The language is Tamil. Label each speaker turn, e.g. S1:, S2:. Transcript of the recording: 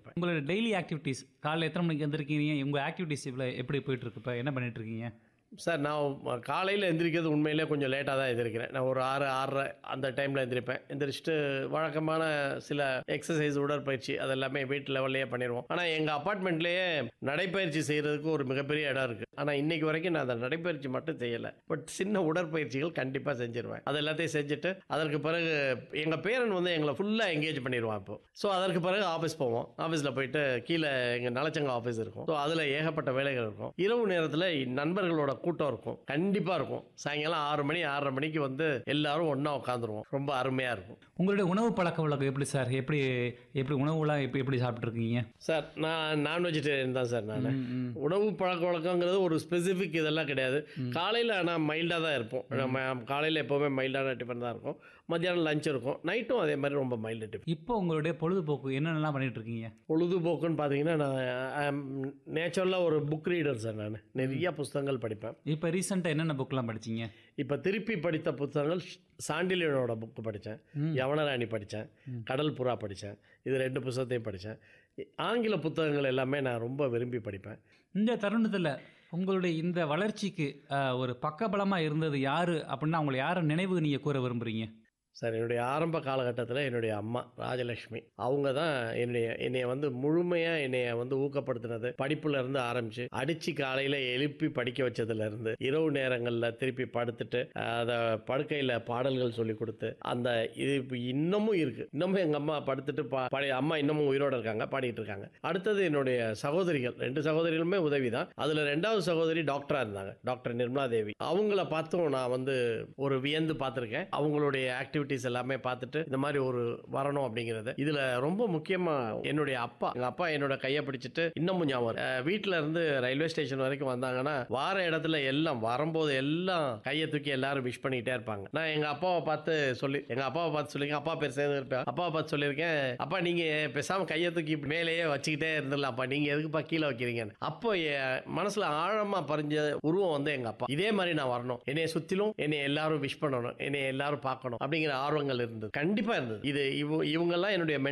S1: இருப்பேன்
S2: உங்களோட டெய்லி ஆக்டிவிட்டீஸ் காலைல எத்தனை மணிக்கு எந்திருக்கீங்க உங்கள் ஆக்டிவிட்டீஸ் இவ்வளோ எப்படி போயிட்டு இருக்கு இப்போ என்ன பண்ணிட்டு இருக்கீங்க
S1: சார் நான் காலையில் எந்திரிக்கிறது உண்மையிலே கொஞ்சம் லேட்டாக தான் எந்திரிக்கிறேன் நான் ஒரு ஆறு ஆறரை அந்த டைமில் எந்திரிப்பேன் எந்திரிச்சிட்டு வழக்கமான சில எக்ஸசைஸ் உடற்பயிற்சி அது எல்லாமே வீட்டு லெவல்லையே பண்ணிடுவோம் ஆனால் எங்கள் அப்பார்ட்மெண்ட்லேயே நடைப்பயிற்சி செய்கிறதுக்கு ஒரு மிகப்பெரிய இடம் இருக்குது ஆனால் இன்னைக்கு வரைக்கும் நான் அந்த நடைப்பயிற்சி மட்டும் செய்யலை பட் சின்ன உடற்பயிற்சிகள் கண்டிப்பாக செஞ்சிருவேன் அது எல்லாத்தையும் செஞ்சுட்டு அதற்கு பிறகு எங்கள் பேரன் வந்து எங்களை ஃபுல்லாக எங்கேஜ் பண்ணிடுவான் இப்போ ஸோ அதற்கு பிறகு ஆஃபீஸ் போவோம் ஆஃபீஸில் போயிட்டு கீழே எங்கள் நலச்சங்க ஆஃபீஸ் இருக்கும் ஸோ அதில் ஏகப்பட்ட வேலைகள் இருக்கும் இரவு நேரத்தில் நண்பர்களோட கூட்டம் இருக்கும் கண்டிப்பாக இருக்கும் சாயங்காலம் ஆறு மணி ஆறரை மணிக்கு வந்து எல்லாரும் ஒன்றா உட்காந்துருவோம் ரொம்ப அருமையாக இருக்கும்
S2: உங்களுடைய உணவு பழக்க வழக்கம் எப்படி சார் எப்படி எப்படி உணவுலாம் எப்படி எப்படி சாப்பிட்ருக்கீங்க
S1: சார் நான் நான் வெஜிடேரியன் தான் சார் நான் உணவு பழக்க வழக்கங்கிறது ஒரு ஸ்பெசிஃபிக் இதெல்லாம் கிடையாது காலையில் ஆனால் மைல்டாக தான் இருப்போம் நம்ம காலையில் எப்போவுமே மைல்டான டிஃபன் தான் இருக்கும் மத்தியானம் லஞ்ச் இருக்கும் நைட்டும் அதே மாதிரி ரொம்ப மைல்டு டிஃபன்
S2: இப்போ உங்களுடைய பொழுதுபோக்கு என்னென்னலாம் பண்ணிட்டு இருக்கீங்க
S1: பொழுதுபோக்குன்னு பார்த்தீங்கன்னா நான் நேச்சுரலாக ஒரு புக் ரீடர் சார் நான் நிறைய புஸ்தகங்கள் படிப்பேன்
S2: இப்போ ரீசெண்டாக என்னென்ன புக்கெலாம் படிச்சீங்க
S1: இப்போ திருப்பி படித்த புத்தகங்கள் சாண்டிலியனோட புக்கு படித்தேன் யவனராணி படித்தேன் கடல் புறா படித்தேன் இது ரெண்டு புத்தகத்தையும் படித்தேன் ஆங்கில புத்தகங்கள் எல்லாமே நான் ரொம்ப விரும்பி படிப்பேன்
S2: இந்த தருணத்தில் உங்களுடைய இந்த வளர்ச்சிக்கு அஹ், ஒரு பக்கபலமாக இருந்தது யார் அப்படின்னா அவங்களை யாரை நினைவு நீங்கள் கூற விரும்புகிறீங்க
S1: சார் என்னுடைய ஆரம்ப காலகட்டத்தில் என்னுடைய அம்மா ராஜலக்ஷ்மி அவங்க தான் என்னுடைய என்னைய வந்து முழுமையாக என்னைய வந்து ஊக்கப்படுத்தினது படிப்புல இருந்து ஆரம்பிச்சு அடிச்சு காலையில் எழுப்பி படிக்க வச்சதுல இருந்து இரவு நேரங்களில் திருப்பி படுத்துட்டு அதை படுக்கையில் பாடல்கள் சொல்லி கொடுத்து அந்த இது இப்போ இன்னமும் இருக்கு இன்னமும் எங்கள் அம்மா படுத்துட்டு பா பாடி அம்மா இன்னமும் உயிரோட இருக்காங்க பாடிட்டு இருக்காங்க அடுத்தது என்னுடைய சகோதரிகள் ரெண்டு சகோதரிகளுமே உதவி தான் அதில் ரெண்டாவது சகோதரி டாக்டராக இருந்தாங்க டாக்டர் நிர்மலா தேவி அவங்கள பார்த்தும் நான் வந்து ஒரு வியந்து பார்த்துருக்கேன் அவங்களுடைய ஆக்டிவிட்டிஸ் எல்லாமே பார்த்துட்டு இந்த மாதிரி ஒரு வரணும் அப்படிங்கிறது இதில் ரொம்ப முக்கியமாக என்னுடைய அப்பா எங்கள் அப்பா என்னோட கையை பிடிச்சிட்டு இன்னமும் ஞாபகம் இருக்கு. அஹ் வீட்ல இருந்து ரயில்வே ஸ்டேஷன் வரைக்கும் வந்தாங்கன்னா வார இடத்துல எல்லாம் வரும்போது எல்லாம் கையை தூக்கி எல்லாரும் விஷ் பண்ணிக்கிட்டே இருப்பாங்க நான் எங்கள் அப்பாவை பார்த்து சொல்லி எங்கள் அப்பாவை பார்த்து சொல்லியிருக்கேன் அப்பா பேர் சேர்ந்து இருப்பேன் அப்பாவை பார்த்து சொல்லியிருக்கேன் அப்பா நீங்கள் பேசாமல் கையை தூக்கி இப்படி மேலேயே வச்சுக்கிட்டே இருந்துடலாம்ப்பா நீங்கள் எதுக்குப்பா கீழே வைக்கிறீங்கன்னு அப்போ என் மனசில் ஆழமாக பறிஞ்ச உருவம் வந்து எங்கள் அப்பா இதே மாதிரி நான் வரணும் என்னைய சுற்றிலும் என்னை எல்லாரும் விஷ் பண்ணணும் என்னை எல்லாரும் பார்க்கணும் அப்படிங்கிற ஆர்வங்கள் இருந்தது கண்டிப்பாக இருந்தது இது இவ இவங்கெல்லாம் என்னுடைய